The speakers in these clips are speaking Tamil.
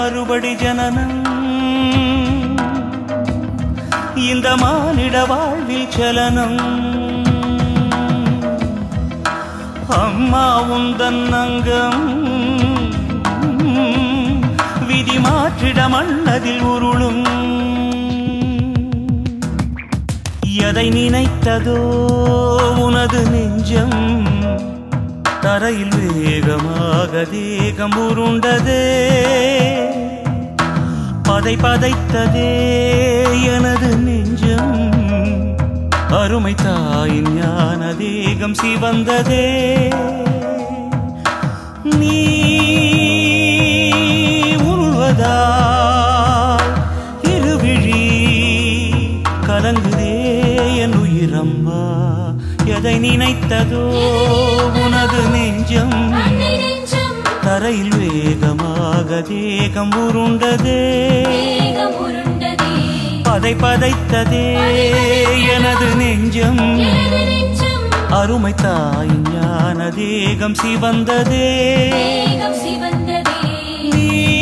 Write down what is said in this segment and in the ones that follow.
மறுபடி ஜனனம் இந்த மானிட வாழ்வில் சலனம் அம்மா உந்தன் அங்கம் விதி மாற்றிட மன்னதில் உருளும் எதை நினைத்ததோ உனது நெஞ்சம் தரையில் வேகமாக தேகம் உருண்டதே பதை பதைத்ததே எனது நெஞ்சம் அருமை தாயின் ஞான தேகம் சிவந்ததே நீ உருள்வதால் இருவிழி கலங்குதே என் உயிரம்மா எதை நினைத்ததோ உனது நெஞ்சம் அன்னை நெஞ்சம் தரையில் வேகமாக தேகம் உருண்டதே வேகம் உருண்டதே பதை பதைத்ததே எனது நெஞ்சம் எனது நெஞ்சம் அருமை தாயின் ஞான தேகம் சிவந்ததே வேகம் சிவந்ததே நீ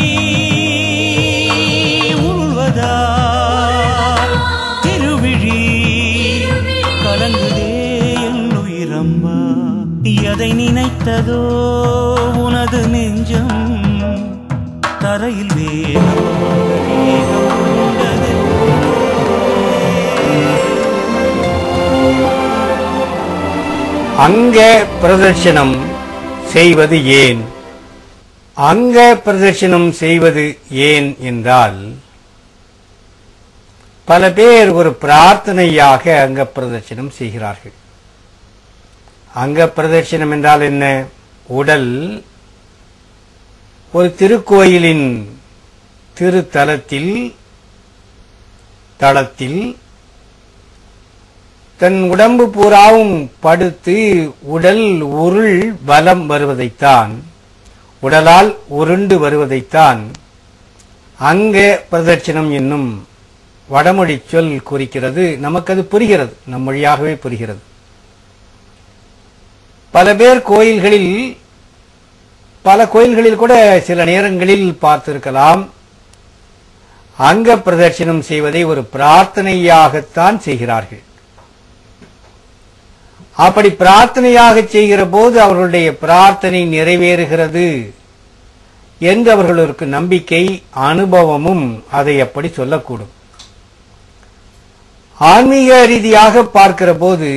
உருள்வதால் திருவிழி கலங்குதே என் உயிரம்மா எதை நினைத்ததோ உனது நெஞ்சம் தரையில் வேகமாக வேகம் கொண்டது அங்க பிரதர்ஷனம் செய்வது ஏன் அங்க பிரதர்ஷனம் செய்வது ஏன் என்றால் பல பேர் ஒரு பிரார்த்தனையாக அங்க பிரதர்ஷனம் செய்கிறார்கள் அங்க பிரதர்ஷனம் என்றால் என்ன உடல் ஒரு திருக்கோயிலின் திருத்தலத்தில் தளத்தில் தன் உடம்பு பூராவும் படுத்து உடல் உருள் பலம் வருவதைத்தான் உடலால் உருண்டு வருவதைத்தான் அங்க பிரதட்சணம் என்னும் வடமொழி சொல் குறிக்கிறது நமக்கு அது புரிகிறது நம் மொழியாகவே புரிகிறது பல பேர் கோயில்களில் பல கோயில்களில் கூட சில நேரங்களில் பார்த்திருக்கலாம் அங்க பிரதர்ஷனம் செய்வதை ஒரு பிரார்த்தனையாகத்தான் செய்கிறார்கள் அப்படி பிரார்த்தனையாக செய்கிற போது அவர்களுடைய பிரார்த்தனை நிறைவேறுகிறது என்று அவர்களுக்கு நம்பிக்கை அனுபவமும் அதை அப்படி சொல்லக்கூடும் ஆன்மீக ரீதியாக பார்க்கிற போது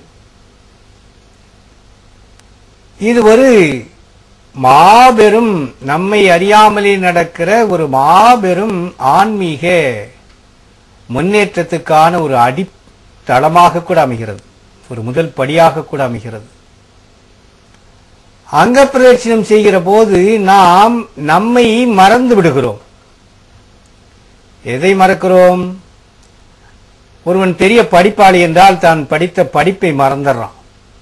இது ஒரு மாபெரும் நம்மை அறியாமலே நடக்கிற ஒரு மாபெரும் ஆன்மீக முன்னேற்றத்துக்கான ஒரு அடித்தளமாக கூட அமைகிறது ஒரு முதல் படியாக கூட அமைகிறது அங்க பிரதட்சணம் செய்கிற போது நாம் நம்மை மறந்து விடுகிறோம் எதை மறக்கிறோம் ஒருவன் பெரிய படிப்பாளி என்றால் தான் படித்த படிப்பை மறந்துடுறான்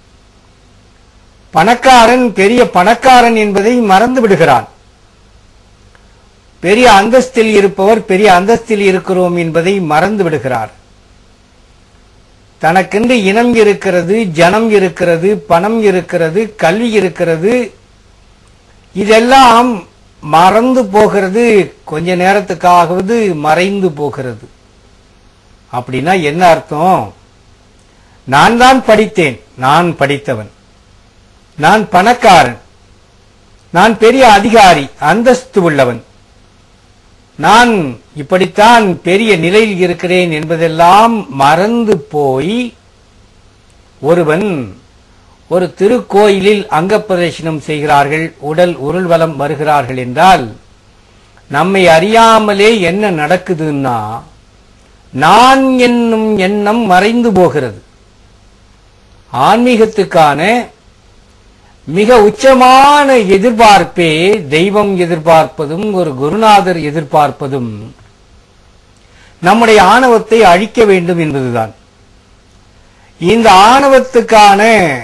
பணக்காரன் பெரிய பணக்காரன் என்பதை மறந்து விடுகிறான் பெரிய அந்தஸ்தில் இருப்பவர் பெரிய அந்தஸ்தில் இருக்கிறோம் என்பதை மறந்து விடுகிறார் தனக்கென்று இனம் இருக்கிறது ஜனம் இருக்கிறது பணம் இருக்கிறது கல்வி இருக்கிறது இதெல்லாம் மறந்து போகிறது கொஞ்ச நேரத்துக்காகவது மறைந்து போகிறது அப்படின்னா என்ன அர்த்தம் நான் தான் படித்தேன் நான் படித்தவன் நான் பணக்காரன் நான் பெரிய அதிகாரி அந்தஸ்து உள்ளவன் நான் இப்படித்தான் பெரிய நிலையில் இருக்கிறேன் என்பதெல்லாம் மறந்து போய் ஒருவன் ஒரு திருக்கோயிலில் அங்கப்பிரதேசனம் செய்கிறார்கள் உடல் உருள்வலம் வருகிறார்கள் என்றால் நம்மை அறியாமலே என்ன நடக்குதுன்னா நான் என்னும் எண்ணம் மறைந்து போகிறது ஆன்மீகத்துக்கான மிக உச்சமான எதிர்பார்ப்பே தெய்வம் எதிர்பார்ப்பதும் ஒரு குருநாதர் எதிர்பார்ப்பதும் நம்முடைய ஆணவத்தை அழிக்க வேண்டும் என்பதுதான் இந்த ஆணவத்துக்கான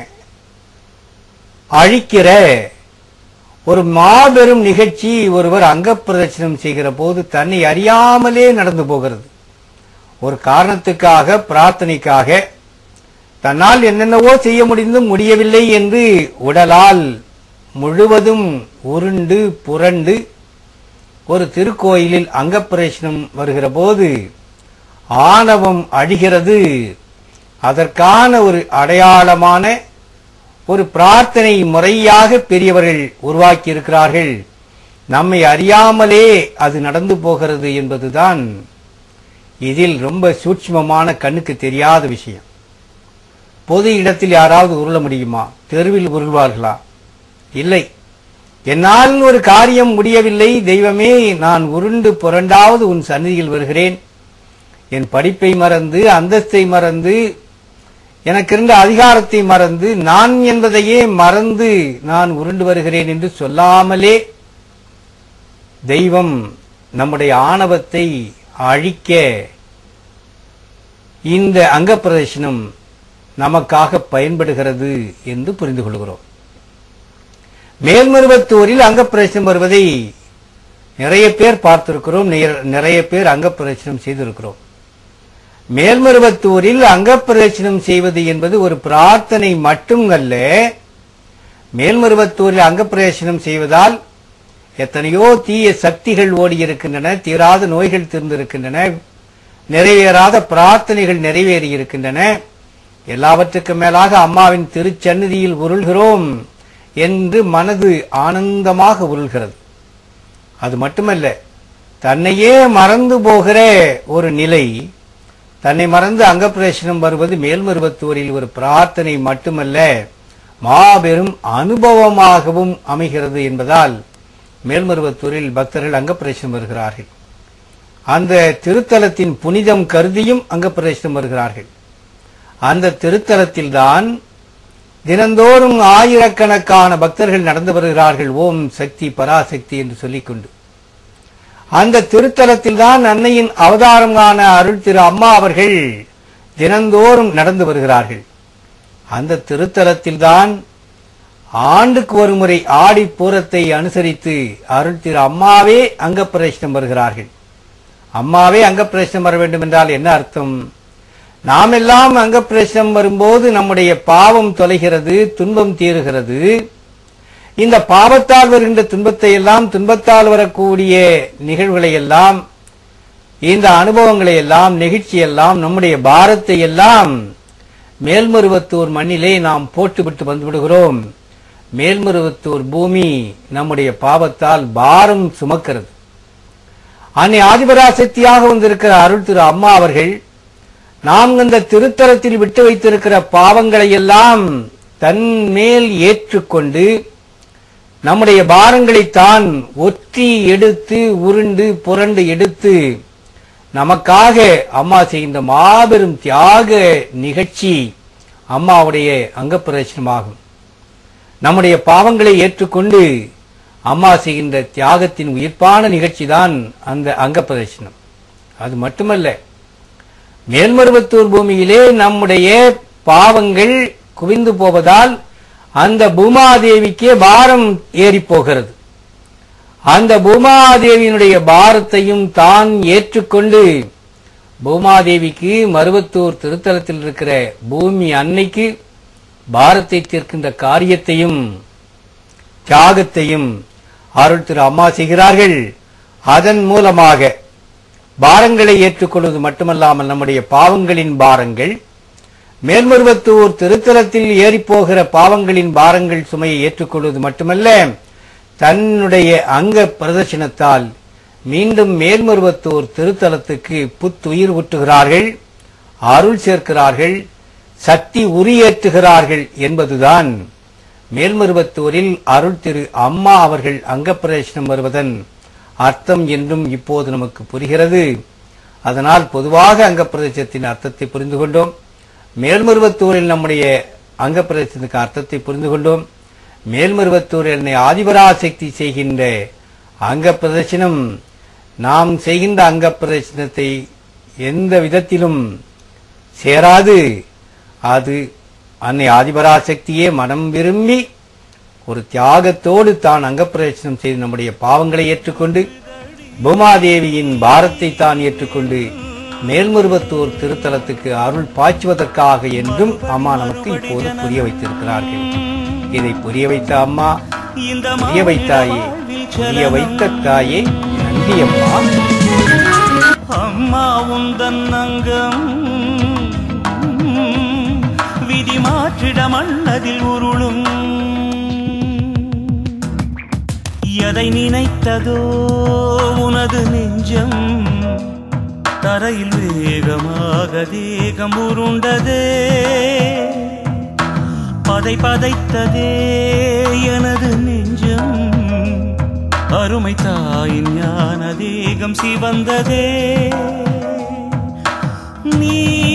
அழிக்கிற ஒரு மாபெரும் நிகழ்ச்சி ஒருவர் அங்கப்பிரதட்சணம் செய்கிற போது தன்னை அறியாமலே நடந்து போகிறது ஒரு காரணத்துக்காக பிரார்த்தனைக்காக தன்னால் என்னென்னவோ செய்ய முடிந்தும் முடியவில்லை என்று உடலால் முழுவதும் உருண்டு புரண்டு ஒரு திருக்கோயிலில் அங்கப்பிரவேசனம் வருகிற போது ஆணவம் அழிகிறது அதற்கான ஒரு அடையாளமான ஒரு பிரார்த்தனை முறையாக பெரியவர்கள் உருவாக்கி இருக்கிறார்கள் நம்மை அறியாமலே அது நடந்து போகிறது என்பதுதான் இதில் ரொம்ப சூட்சுமமான கண்ணுக்கு தெரியாத விஷயம் பொது இடத்தில் யாராவது உருள முடியுமா தெருவில் உருள்வார்களா இல்லை என்னால் ஒரு காரியம் முடியவில்லை தெய்வமே நான் உருண்டு புரண்டாவது உன் சந்நிதியில் வருகிறேன் என் படிப்பை மறந்து அந்தஸ்தை மறந்து எனக்கு இருந்த அதிகாரத்தை மறந்து நான் என்பதையே மறந்து நான் உருண்டு வருகிறேன் என்று சொல்லாமலே தெய்வம் நம்முடைய ஆணவத்தை அழிக்க இந்த அங்கப்பிரதர்சனம் நமக்காக பயன்படுகிறது என்று புரிந்து கொள்கிறோம் மேல்மருவத்தூரில் அங்கப்பிரதர்சனம் வருவதை நிறைய பேர் பார்த்திருக்கிறோம் நிற- நிறைய பேர் அங்கப்பிரதர்சனம் செய்திருக்கிறோம் மேல்மருவத்தூரில் அங்கப்பிரதட்சணம் செய்வது என்பது ஒரு பிரார்த்தனை மட்டும் அல்ல மேல்மருவத்தூரில் அங்கப்பிரதட்சணம் செய்வதால் எத்தனையோ தீய சக்திகள் ஓடி இருக்கின்றன தீராத நோய்கள் தீர்ந்திருக்கின்றன நிறைவேறாத பிரார்த்தனைகள் நிறைவேறி இருக்கின்றன எல்லாவற்றுக்கும் மேலாக அம்மாவின் திருச்சந்நிதியில் உருள்கிறோம் என்று மனது ஆனந்தமாக உருள்கிறது அது மட்டுமல்ல தன்னையே மறந்து போகிற ஒரு நிலை தன்னை மறந்து அங்கப்பிரவேசனம் வருவது மேல்மருவத்தூரில் ஒரு பிரார்த்தனை மட்டுமல்ல மாபெரும் அனுபவமாகவும் அமைகிறது என்பதால் மேல்மருவத்தூரில் பக்தர்கள் அங்கப்பிரவேசனம் வருகிறார்கள் அந்த திருத்தலத்தின் புனிதம் கருதியும் அங்கப்பிரவேசனம் வருகிறார்கள் அந்த திருத்தலத்தில்தான் தினந்தோறும் ஆயிரக்கணக்கான பக்தர்கள் நடந்து வருகிறார்கள் ஓம் சக்தி பராசக்தி என்று சொல்லிக்கொண்டு அந்த திருத்தலத்தில் தான் அன்னையின் அவதாரமான அருள் திரு அம்மா அவர்கள் தினந்தோறும் நடந்து வருகிறார்கள் அந்த திருத்தலத்தில் தான் ஆண்டுக்கு ஒரு முறை ஆடி பூரத்தை அனுசரித்து அருள் திரு அம்மாவே அங்கப்பிரவேசனம் வருகிறார்கள் அம்மாவே அங்கப்பிரவேசனம் வர வேண்டும் என்றால் என்ன அர்த்தம் நாம் எல்லாம் அங்கப்பிரவேசனம் வரும்போது நம்முடைய பாவம் தொலைகிறது துன்பம் தீருகிறது இந்த பாவத்தால் வருகின்ற துன்பத்தை எல்லாம் துன்பத்தால் வரக்கூடிய நிகழ்வுகளை எல்லாம் இந்த அனுபவங்களை எல்லாம் நெகிழ்ச்சி எல்லாம் நம்முடைய பாரத்தை எல்லாம் மேல்மருவத்தூர் மண்ணிலே நாம் போட்டுவிட்டு வந்து விடுகிறோம் மேல்மருவத்தூர் பூமி நம்முடைய பாவத்தால் பாரம் சுமக்கிறது அன்னை ஆதிபராசக்தியாக வந்திருக்கிற அருள் திரு அம்மா அவர்கள் நாம் இந்த திருத்தலத்தில் விட்டு வைத்திருக்கிற பாவங்களை எல்லாம் தன் மேல் ஏற்றுக்கொண்டு நம்முடைய பாரங்களை தான் ஒற்றி எடுத்து உருண்டு புரண்டு எடுத்து நமக்காக அம்மா செய்கின்ற மாபெரும் தியாக நிகழ்ச்சி அம்மாவுடைய அங்கப்பிரதட்சணமாகும் நம்முடைய பாவங்களை ஏற்றுக்கொண்டு அம்மா செய்கின்ற தியாகத்தின் உயிர்ப்பான நிகழ்ச்சி தான் அந்த அங்கப்பிரதட்சணம் அது மட்டுமல்ல மேல்மருவத்தூர் பூமியிலே நம்முடைய பாவங்கள் குவிந்து போவதால் அந்த பூமாதேவிக்கே பாரம் ஏறி போகிறது அந்த பூமாதேவியினுடைய பாரத்தையும் தான் ஏற்றுக்கொண்டு பூமாதேவிக்கு மருவத்தூர் திருத்தலத்தில் இருக்கிற பூமி அன்னைக்கு பாரத்தை தீர்க்கின்ற காரியத்தையும் தியாகத்தையும் அருள் திரு அம்மா செய்கிறார்கள் அதன் மூலமாக பாரங்களை ஏற்றுக்கொள்வது மட்டுமல்லாமல் நம்முடைய பாவங்களின் பாரங்கள் மேல்மருவத்தூர் திருத்தலத்தில் ஏறிப்போகிற பாவங்களின் பாரங்கள் சுமையை ஏற்றுக்கொள்வது மட்டுமல்ல தன்னுடைய அங்க பிரதர்சனத்தால் மீண்டும் மேல்மருவத்தூர் திருத்தலத்துக்கு புத்துயிர் ஊட்டுகிறார்கள் அருள் சேர்க்கிறார்கள் சக்தி உரியேற்றுகிறார்கள் என்பதுதான் மேல்மருவத்தூரில் அருள் திரு அம்மா அவர்கள் அங்கப்பிரவேசனம் வருவதன் அர்த்தம் என்றும் இப்போது நமக்கு புரிகிறது அதனால் பொதுவாக அங்கப்பிரதேசத்தின் அர்த்தத்தை புரிந்து கொண்டோம் மேல்மருவத்தூரில் நம்முடைய அங்கப்பிரதேசத்துக்கு அர்த்தத்தை புரிந்து கொண்டோம் மேல்மருவத்தூரில் என்னை ஆதிபராசக்தி செய்கின்ற அங்க பிரதர்சனம் நாம் செய்கின்ற அங்க பிரதர்சனத்தை எந்த விதத்திலும் சேராது அது அன்னை ஆதிபராசக்தியே மனம் விரும்பி ஒரு தியாகத்தோடு தான் அங்கப்பிரவேசனம் செய்து நம்முடைய பாவங்களை ஏற்றுக்கொண்டு பூமாதேவியின் பாரத்தை தான் ஏற்றுக்கொண்டு மேல்மருவத்தூர் திருத்தலத்துக்கு அருள் பாய்ச்சுவதற்காக என்றும் அம்மா நமக்கு இப்போது புரிய வைத்திருக்கிறார்கள் இதை புரிய வைத்த அம்மா இந்த புரிய வைத்தாயே புரிய வைத்த தாயே நன்றி எப்படியப்பா அம்மா உந்தன் அங்கம் விதி மாற்றிட மன்னதில் உருளும் எதை நினைத்ததோ உனது நெஞ்சம் தரையில் வேகமாக தேகம் உருண்டதே பதை பதைத்ததே எனது நெஞ்சம் அருமை தாயின் ஞான தேகம் சிவந்ததே நீ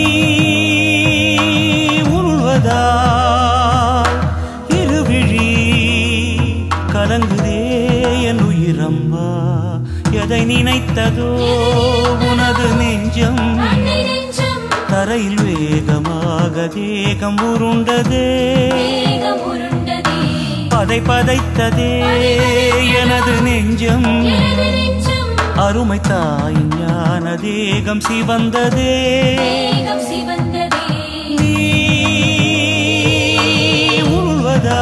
உருள்வதால் இருவிழி கலங்குதே என் உயிரம்மா எதை நினைத்ததோ உனது நெஞ்சம் அன்னை நெஞ்சம் தரையில் வேகமாக தேகம் உருண்டதே வேகம் உருண்டதே பதை பதைத்ததே எனது நெஞ்சம் எனது நெஞ்சம் அருமை தாயின் ஞான தேகம் சிவந்ததே வேகம் சிவந்ததே நீ உருள்வதா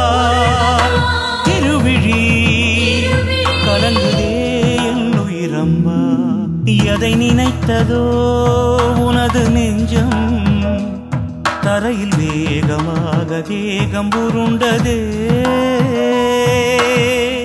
திருவிழி கலங்குதே என் உயிரம்மா எதை நினைத்ததோ உனது நெஞ்சம் தரையில் வேகமாக தேகம் உருண்டதே